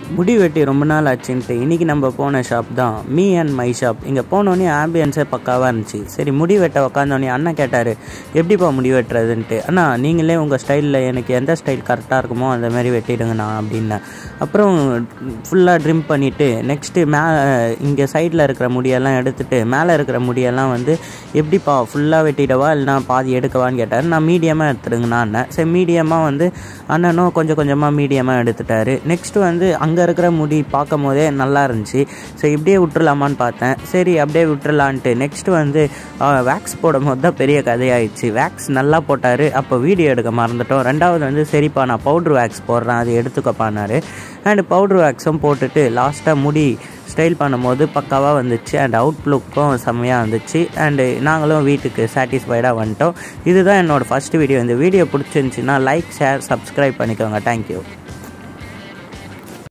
முடி வெட்டி ரொம்ப நாள் ஆச்சுன்ட்டு இன்றைக்கி நம்ம போன ஷாப் தான் மீ அண்ட் மை ஷாப் இங்கே போனோடனே ஆம்பியன்ஸே பக்காவாக இருந்துச்சு சரி முடி வெட்ட உக்காந்தோடனே அண்ணன் கேட்டார் எப்படிப்பா முடி வெட்டுறதுன்ட்டு அண்ணா நீங்களே உங்கள் ஸ்டைலில் எனக்கு எந்த ஸ்டைல் கரெக்டாக இருக்குமோ அந்த மாதிரி வெட்டிடுங்கண்ணா அப்படின்னேன் அப்புறம் ஃபுல்லாக ட்ரிம் பண்ணிவிட்டு நெக்ஸ்ட்டு மே இங்கே சைடில் இருக்கிற முடியெல்லாம் எடுத்துட்டு மேலே இருக்கிற முடியெல்லாம் வந்து எப்படிப்பா ஃபுல்லாக வெட்டிடவா இல்லைனா பாதி எடுக்கவான்னு கேட்டார் நான் மீடியமாக எடுத்துடுங்கண்ணா அண்ணன் சரி மீடியமாக வந்து அண்ணனும் கொஞ்சம் கொஞ்சமாக மீடியமாக எடுத்துட்டாரு நெக்ஸ்ட்டு வந்து அங்கே இருக்கிற முடி பார்க்கும் போதே நல்லா இருந்துச்சு சரி இப்படியே விட்டுறலாமான்னு பார்த்தேன் சரி அப்படியே விட்டுறலான்ட்டு நெக்ஸ்ட்டு வந்து வேக்ஸ் போடும் போது தான் பெரிய கதையாயிடுச்சு வேக்ஸ் நல்லா போட்டார் அப்போ வீடியோ எடுக்க மறந்துட்டோம் ரெண்டாவது வந்து சரிப்பா நான் பவுட்ரு வேக்ஸ் போடுறேன் அது எடுத்துக்கப்பானாரு அண்டு பவுட்ரு வேக்ஸும் போட்டுட்டு லாஸ்ட்டாக முடி ஸ்டைல் பண்ணும்போது பக்காவாக வந்துச்சு அண்ட் அவுட்லுக்கும் செம்மையாக வந்துச்சு அண்டு நாங்களும் வீட்டுக்கு சாட்டிஸ்ஃபைடாக வந்துட்டோம் இதுதான் என்னோடய ஃபஸ்ட் வீடியோ இந்த வீடியோ பிடிச்சிருந்துச்சின்னா லைக் ஷேர் சப்ஸ்கிரைப் பண்ணிக்கோங்க தேங்க்யூ